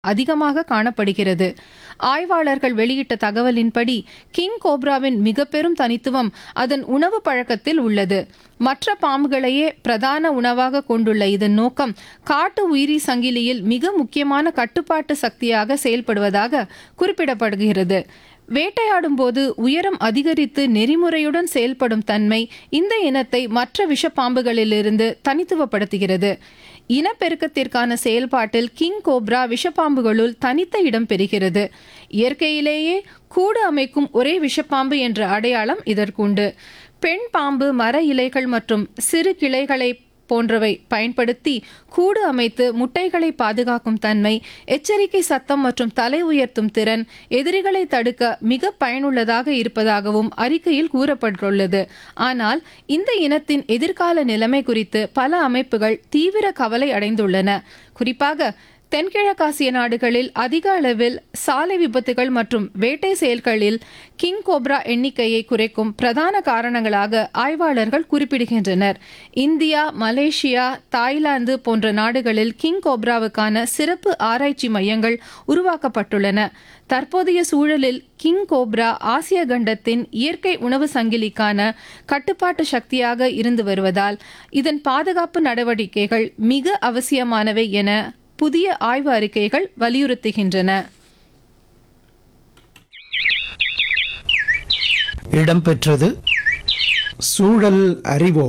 அதிகமாக காணப்படுகிறது ஆய்வாளர்கள் வெளியிட்ட தகவலின்படி கிங் கோப்ராவின் மிக பெரும் தனித்துவம் அதன் உணவு பழக்கத்தில் உள்ளது மற்ற பாம்புகளையே பிரதான உணவாக கொண்டுள்ள இதன் நோக்கம் காட்டு உயிரி சங்கிலியில் மிக முக்கியமான கட்டுப்பாட்டு சக்தியாக செயல்படுவதாக குறிப்பிடப்படுகிறது வேட்டையாடும் போது உயரம் அதிகரித்து நெறிமுறையுடன் செயல்படும் தன்மை இந்த இனத்தை மற்ற விஷப்பாம்புகளிலிருந்து தனித்துவப்படுத்துகிறது இனப்பெருக்கத்திற்கான செயல்பாட்டில் கிங் கோப்ரா விஷப்பாம்புகளுள் தனித்த இடம் பெறுகிறது இயற்கையிலேயே கூடு அமைக்கும் ஒரே விஷப்பாம்பு என்ற அடையாளம் இதற்குண்டு பெண் பாம்பு மர இலைகள் மற்றும் சிறு கிளைகளை போன்றவை பயன்படுத்தி கூடு அமைத்து முட்டைகளை பாதுகாக்கும் தன்மை எச்சரிக்கை சத்தம் மற்றும் தலை உயர்த்தும் திறன் எதிரிகளை தடுக்க மிக பயனுள்ளதாக இருப்பதாகவும் அறிக்கையில் கூறப்பட்டுள்ளது ஆனால் இந்த இனத்தின் எதிர்கால நிலைமை குறித்து பல அமைப்புகள் தீவிர கவலை அடைந்துள்ளன குறிப்பாக தென்கிழக்காசிய நாடுகளில் அதிக அளவில் சாலை விபத்துகள் மற்றும் வேட்டை செயல்களில் கிங் கோப்ரா எண்ணிக்கையை குறைக்கும் பிரதான காரணங்களாக ஆய்வாளர்கள் குறிப்பிடுகின்றனர் இந்தியா மலேசியா தாய்லாந்து போன்ற நாடுகளில் கிங் கோப்ராவுக்கான சிறப்பு ஆராய்ச்சி மையங்கள் உருவாக்கப்பட்டுள்ளன தற்போதைய சூழலில் கிங் கோப்ரா ஆசிய கண்டத்தின் இயற்கை உணவு சங்கிலிக்கான கட்டுப்பாட்டு சக்தியாக இருந்து வருவதால் இதன் பாதுகாப்பு நடவடிக்கைகள் மிக அவசியமானவை என புதிய ஆய்வு அறிக்கைகள் வலியுறுத்துகின்றன இடம்பெற்றது சூழல் அறிவோம்